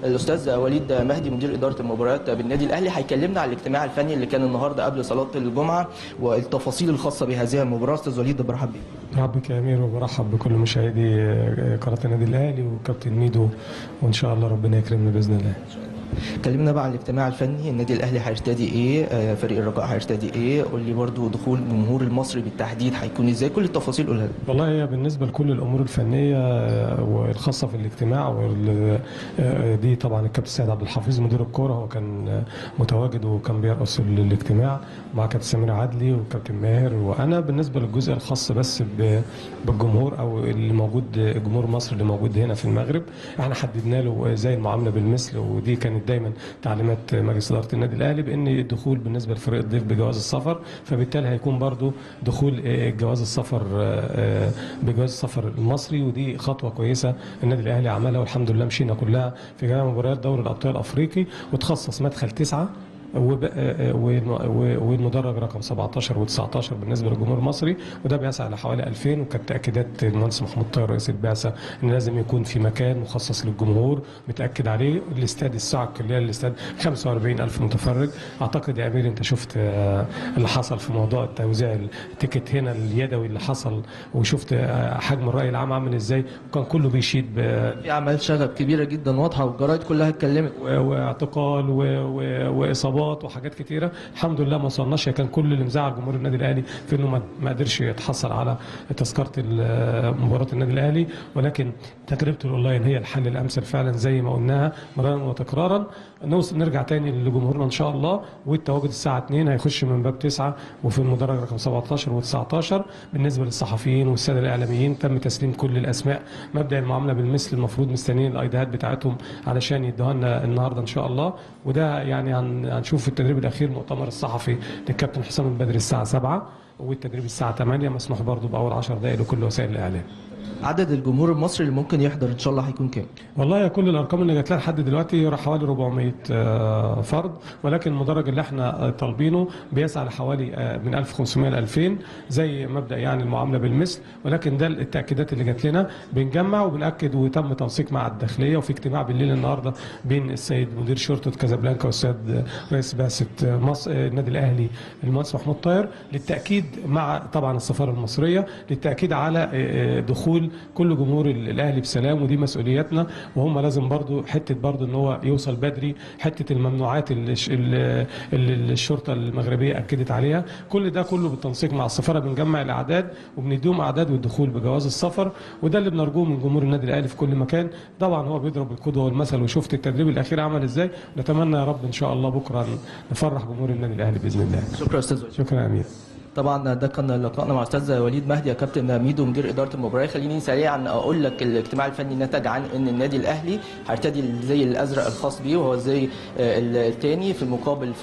الاستاذ وليد مهدي مدير اداره المباريات بالنادي الاهلي هيكلمنا عن الاجتماع الفني اللي كان النهارده قبل صلاه الجمعه والتفاصيل الخاصه بهذه المباراه استاذ وليد برحب بيك برحب بك يا امير وبرحب بكل مشاهدي قناه النادي الاهلي وكابتن ميدو وان شاء الله ربنا يكرمنا باذن الله كلمنا بقى عن الاجتماع الفني النادي الاهلي هيرتدي ايه آه، فريق الرجاء هيرتدي ايه قول لي برضو دخول الجمهور المصري بالتحديد هيكون ازاي كل التفاصيل قولها لي والله هي بالنسبه لكل الامور الفنيه آه، والخاصه في الاجتماع وال- آه، دي طبعا الكابتن سيد عبد الحفيظ مدير الكوره هو كان آه، متواجد وكان بيرأس ال- الاجتماع مع كابتن سمير عدلي وكابتن ماهر وانا بالنسبه للجزء الخاص بس ب- بالجمهور او اللي موجود آه، جمهور مصر اللي موجود هنا في المغرب احنا حددنا له زي المعامله بالمثل ودي كانت دايما تعليمات مجلس اداره النادي الاهلي بان الدخول بالنسبه لفريق الضيف بجواز السفر فبالتالي هيكون برضو دخول آه، جواز السفر آه، آه، بجواز السفر المصري ودي خطوه كويسه النادي الاهلي عملها والحمد لله مشينا كلها في جميع مباريات دوري الابطال الافريقي وتخصص مدخل تسعه وب- آه، والم- و- والمدرج رقم 17 و19 بالنسبه للجمهور المصري وده بيسعى لحوالي 2000 وكانت تاكيدات المهندس محمود طاهر رئيس البعثه ان لازم يكون في مكان مخصص للجمهور متاكد عليه الاستاد الساعه الكليه للاستاد 45000 متفرج اعتقد يا امير انت شفت آه، اللي حصل في موضوع توزيع التيكت هنا اليدوي اللي حصل وشفت آه، حجم الراي العام عامل ازاي وكان كله بيشيد ب- في اعمال شغب كبيره جدا واضحه والجرايد كلها اتكلمت و- واعتقال و- و- واصابات وحاجات كتيره الحمد لله ما وصلناش هي كان كل اللي مزعل جمهور النادي الاهلي في انه ما- ما قدرش يتحصل على تذكره ال- مباراه النادي الاهلي ولكن تجربه الاونلاين هي الحل الامثل فعلا زي ما قلناها مرارا وتكرارا نوصل نرجع تاني لجمهورنا ان شاء الله والتواجد الساعه 2 هيخش من باب 9 وفي المدرج رقم 17 و19 بالنسبه للصحفيين والساده الاعلاميين تم تسليم كل الاسماء مبدا المعامله بالمثل المفروض مستنيين الايديهات بتاعتهم علشان يدوها لنا النهارده ان شاء الله وده يعني هن- هنشوف في التدريب الاخير المؤتمر الصحفي للكابتن حسام البدري الساعه 7 والتدريب الساعه 8 مسموح برضه باول 10 دقائق لكل وسائل الاعلام عدد الجمهور المصري اللي ممكن يحضر ان شاء الله هيكون كام والله يا كل الارقام اللي جات لنا لحد دلوقتي راح حوالي 400 آه، فرد ولكن المدرج اللي احنا آه، طالبينه بيسعى لحوالي آه، من 1500 ل 2000 زي مبدا يعني المعامله بالمثل ولكن ده التاكيدات اللي جات لنا بنجمع وبناكد وتم تنسيق مع الداخليه وفي اجتماع بالليل النهارده بين السيد مدير شرطه كازابلانكا والسيد رئيس بعثه مصر النادي الاهلي المهندس محمود طاهر للتاكيد مع طبعا السفاره المصريه للتاكيد على آه، آه، دخول كل جمهور الاهلي بسلام ودي مسؤوليتنا وهم لازم برضو حته برضو ان هو يوصل بدري حته الممنوعات اللي الش- اللي اللي الشرطه المغربيه اكدت عليها كل ده كله بالتنسيق مع السفاره بنجمع الاعداد وبنديهم اعداد والدخول بجواز السفر وده اللي بنرجوه من جمهور النادي الاهلي في كل مكان طبعا هو بيضرب القدوه والمثل وشفت التدريب الاخير عمل ازاي نتمنى يا رب ان شاء الله بكره نفرح جمهور النادي الاهلي باذن الله شكرا استاذ وليد شكرا يا امير طبعا ده كان لقائنا مع استاذ وليد مهدي يا كابتن ميدو مدير اداره المباراه خليني سريعا اقول لك الاجتماع الفني نتج عن ان النادي الاهلي هيرتدي الزي الازرق الخاص بيه وهو الزي آه، الثاني في المقابل